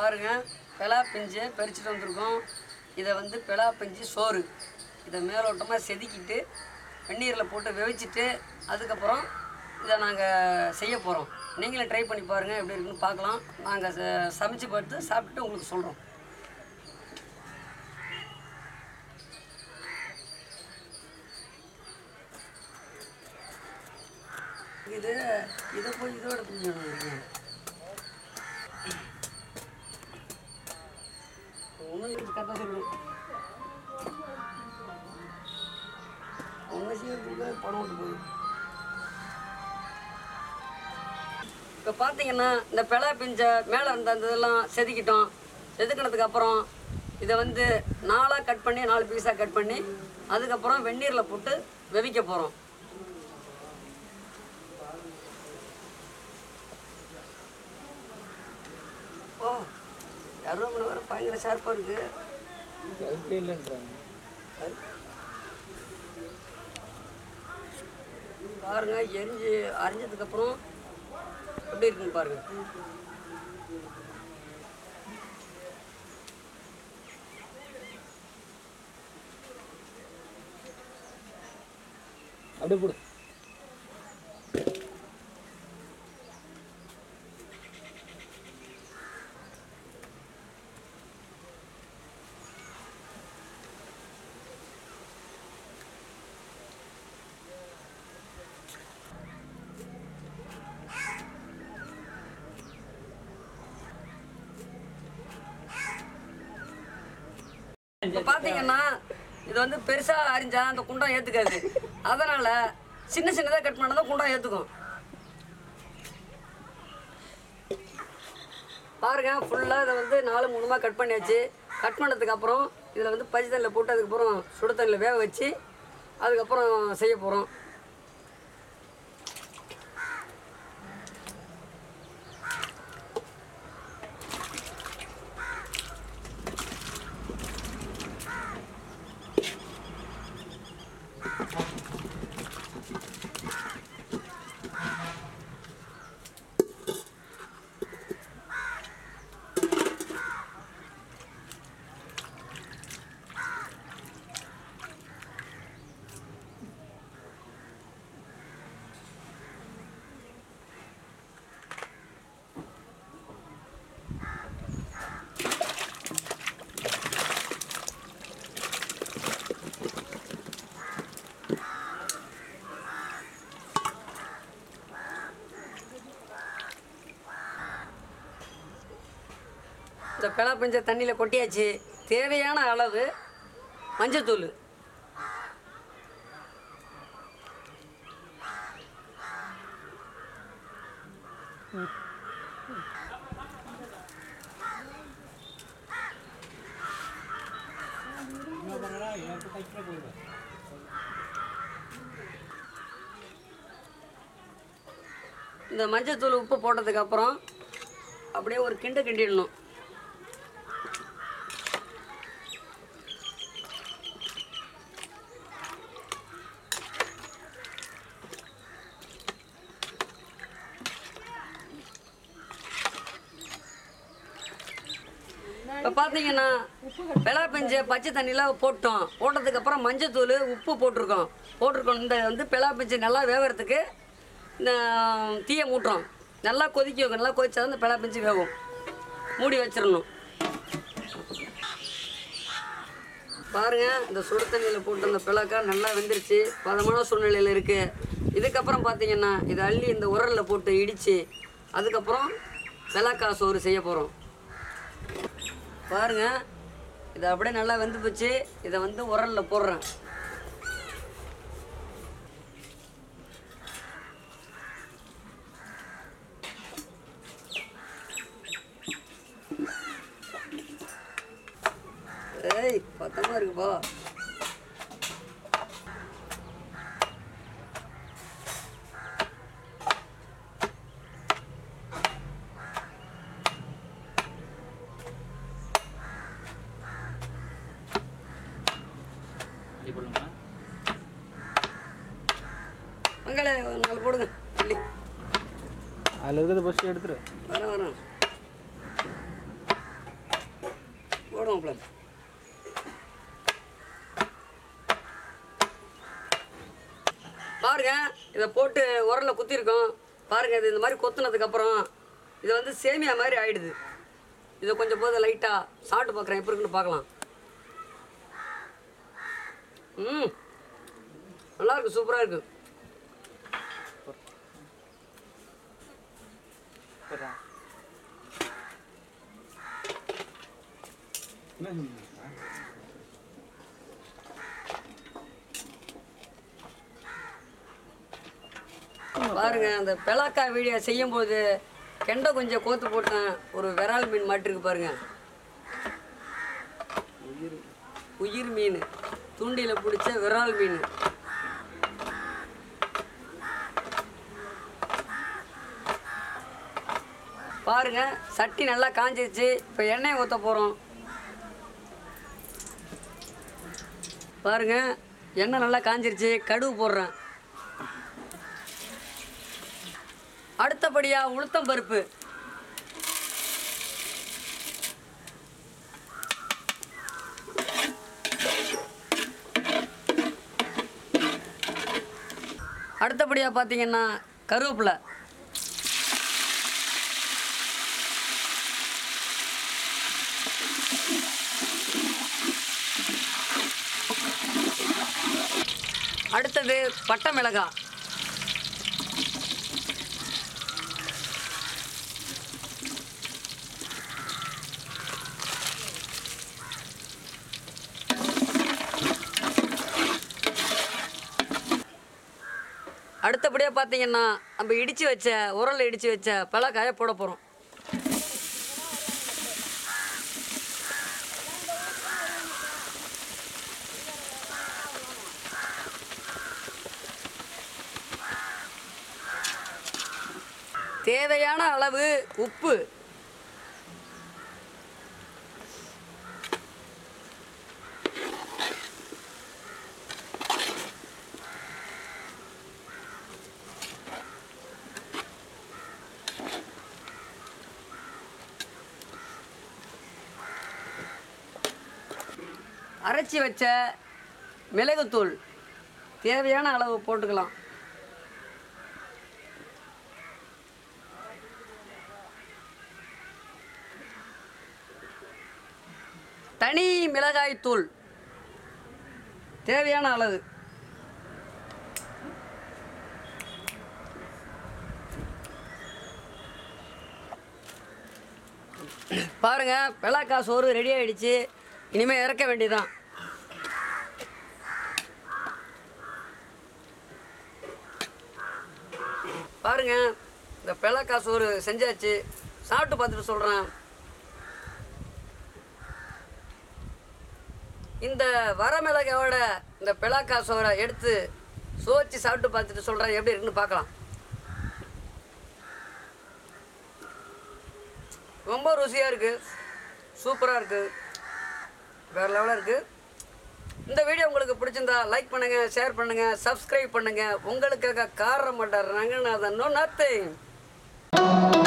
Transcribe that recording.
பாருங்கள் பிலா பிஞ்சு பறிச்சுட்டு வந்திருக்கோம் இதை வந்து பிலா பிஞ்சு சோறு இதை மேலோட்டமாக செதுக்கிட்டு வெந்நீரில் போட்டு வெவிச்சிட்டு அதுக்கப்புறம் இதை நாங்கள் செய்ய போகிறோம் நீங்களும் ட்ரை பண்ணி பாருங்கள் எப்படி இருக்குன்னு பார்க்கலாம் நாங்கள் ச- சமைச்சு பார்த்து சாப்பிட்டுட்டு உங்களுக்கு சொல்கிறோம் இது இதை போய் இதோட பிஞ்சு ஒன்றும் கரெக்டாக சொல்லணும் ஒன்றும் செய்யறதுக்கு பணம் விட்டு போகுது இப்போ பார்த்தீங்கன்னா இந்த பிளா பிஞ்ச மேலே இருந்த அந்த இதெல்லாம் செதுக்கிட்டோம் செதுக்கினதுக்கு அப்புறம் இதை வந்து நாலாக கட் பண்ணி நாலு பீஸாக கட் பண்ணி அதுக்கப்புறம் வெந்நீரில் போட்டு வெவிக்க போகிறோம் ஓ அருவமனை வேறு பயங்கர ஷார்ப்பாக இருக்குது அதுக்கு இல்லைன்றாங்க பாருங்க எரிஞ்சு அரிஞ்சதுக்கப்புறம் எப்படி இருக்குன்னு பாருங்க அப்படியே போடு இப்போ பார்த்தீங்கன்னா இது வந்து பெருசாக அரிஞ்சா அந்த குண்டம் ஏற்றுக்காது அதனால் சின்ன சின்னதாக கட் பண்ணால் தான் குண்டம் ஏற்றுக்கும் பாருங்க ஃபுல்லாக இதை வந்து நாலு மூணுமா கட் பண்ணியாச்சு கட் பண்ணதுக்கு அப்புறம் இதில் வந்து பச்சை தண்ணியில் போட்டு அதுக்கப்புறம் சுடு தண்ணியில் வேக வச்சு அதுக்கப்புறம் செய்ய போகிறோம் இந்த பிளா பஞ்ச தண்ணியில் கொட்டியாச்சு தேவையான அளவு மஞ்சத்தூள் இந்த மஞ்சத்தூள் உப்பு போட்டதுக்கப்புறம் அப்படியே ஒரு கிண்டு கிண்டிடணும் இப்போ பார்த்தீங்கன்னா வெளா பெஞ்ச பச்சை தண்ணியில் போட்டோம் போட்டதுக்கப்புறம் மஞ்சத்தூள் உப்பு போட்டிருக்கோம் போட்டிருக்கோம் இந்த வந்து பிளா பெஞ்சு நல்லா வேவறதுக்கு இந்த தீயை மூட்டுறோம் நல்லா கொதிக்க வைக்கும் நல்லா கொதிச்சா தான் இந்த பிளா பெஞ்சு வேகும் மூடி வச்சிடணும் பாருங்க இந்த சுடு தண்ணியில் போட்டு அந்த பிளக்கா நல்லா வெந்துருச்சு பதமான சூழ்நிலையில் இருக்குது இதுக்கப்புறம் பார்த்தீங்கன்னா இதை அள்ளி இந்த உரலில் போட்டு இடித்து அதுக்கப்புறம் பிளக்கா சோறு செய்ய போகிறோம் பாருங்க இது அப்படியே நல்லா வெந்து போச்சு இதை வந்து உரல்ல போடுறேன் ஏய் பத்தமா இருக்குப்பா இப்படி போடணுமா மங்களே ஒரு நாலு போடுங்க சொல்லி அதில் இருக்கிறத ஃபஸ்ட்டு எடுத்துரு வரேன் வரேன் போடுவோம்ல பாருங்க இதை போட்டு உரல்ல குத்திருக்கோம் பாருங்க இது இந்த மாதிரி கொத்துனதுக்கப்புறம் இது வந்து சேமியா மாதிரி ஆயிடுது இதை கொஞ்சம் போது லைட்டாக சாப்பிட்டு பார்க்குறேன் எப்படி இருக்குன்னு பார்க்கலாம் ம் நல்லா இருக்கு சூப்பராக இருக்கு போடுறா. என்ன சொன்னீங்க? பாருங்க அந்த பெலாக்கா வீடியோ செய்யும்போது கெண்டை கொஞ்சம் கோத்து போட்டேன் ஒரு விரால் மீன் மாட்டிருக்கு பாருங்க உயிர் உயிர் மீன் தூண்டியில் பிடிச்ச விரால் மீன் பாருங்க சட்டி நல்லா காஞ்சிருச்சு இப்போ எண்ணெய் ஊற்ற போகிறோம் பாருங்க எண்ணெய் நல்லா காஞ்சிருச்சு கடுகு போடுறேன் அடுத்தபடியாக உளுத்தம் பருப்பு அடுத்தபடியாக பார்த்தீங்கன்னா கருவேப்பிலை அடுத்தது பட்டை மிளகாய் அடுத்தபடியாக பார்த்தீங்கன்னா நம்ம இடித்து வச்ச உரல்ல இடித்து வச்ச பழக்காயை போட போகிறோம் தேவையான அளவு உப்பு அரைச்சி வச்ச மிளகுத்தூள் தேவையான அளவு போட்டுக்கலாம் தனி மிளகாய் தூள் தேவையான அளவு பாருங்க பெலாக்கா சோறு ரெடி ஆயிடுச்சு இனிமேல் இறக்க வேண்டியதுதான் பாருங்க இந்த பெலாக்கா சோறு செஞ்சாச்சு சாப்பிட்டு பார்த்துட்டு சொல்கிறேன் இந்த வரமிளகாயோட இந்த பெலாக்கா சோறை எடுத்து சோச்சு சாப்பிட்டு பார்த்துட்டு சொல்கிறேன் எப்படி இருக்குன்னு பார்க்கலாம் ரொம்ப ருசியாக இருக்குது சூப்பராக இருக்குது வேறு லெவலாக இருக்குது இந்த வீடியோ உங்களுக்கு பிடிச்சிருந்தா லைக் பண்ணுங்கள் ஷேர் பண்ணுங்கள் சப்ஸ்கிரைப் பண்ணுங்கள் உங்களுக்காக காரணம் மாட்டார் ரங்கநாதன் நோ நத்திங்